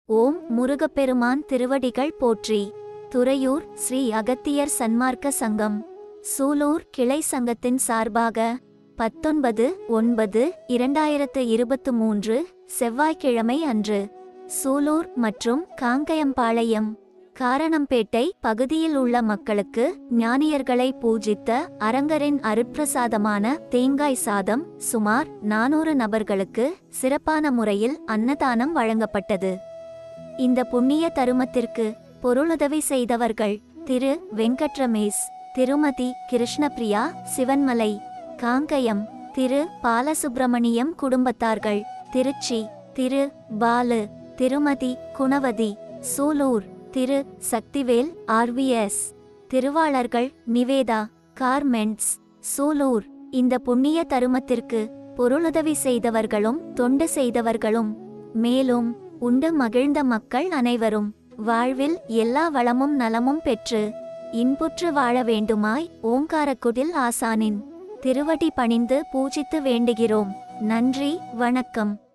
ஓம் முருகப்பெருமான் திருவடிகள் போற்றி துறையூர் ஸ்ரீ அகத்தியர் சன்மார்க்க சங்கம் சூலூர் கிளை சங்கத்தின் சார்பாக பத்தொன்பது ஒன்பது இரண்டாயிரத்து இருபத்து மூன்று செவ்வாய்க்கிழமை அன்று சூலூர் மற்றும் காங்கயம்பாளையம் காரணம்பேட்டை பகுதியில் உள்ள மக்களுக்கு ஞானியர்களை பூஜித்த அரங்கரின் அருட்பிரசாதமான தேங்காய் சாதம் சுமார் நானூறு நபர்களுக்கு சிறப்பான முறையில் அன்னதானம் வழங்கப்பட்டது இந்த புண்ணிய தருமத்திற்கு பொருளுதவி செய்தவர்கள் திரு வெங்கட்ரமேஷ் திருமதி கிருஷ்ணபிரியா சிவன்மலை காங்கயம் திரு பாலசுப்பிரமணியம் குடும்பத்தார்கள் திருச்சி திரு பாலு திருமதி குணவதி சூலூர் திரு சக்திவேல் ஆர்விஎஸ் திருவாளர்கள் நிவேதா கார்மெண்ட்ஸ் சூலூர் இந்த புண்ணிய தருமத்திற்கு பொருளுதவி செய்தவர்களும் தொண்டு செய்தவர்களும் மேலும் உண்டு மகிழ்ந்த மக்கள் அனைவரும் வாழ்வில் எல்லா வளமும் நலமும் பெற்று இன்புற்று வாழ வேண்டுமாய் ஓங்காரக்குடில் ஆசானின் திருவடி பணிந்து பூஜித்து வேண்டுகிறோம் நன்றி வணக்கம்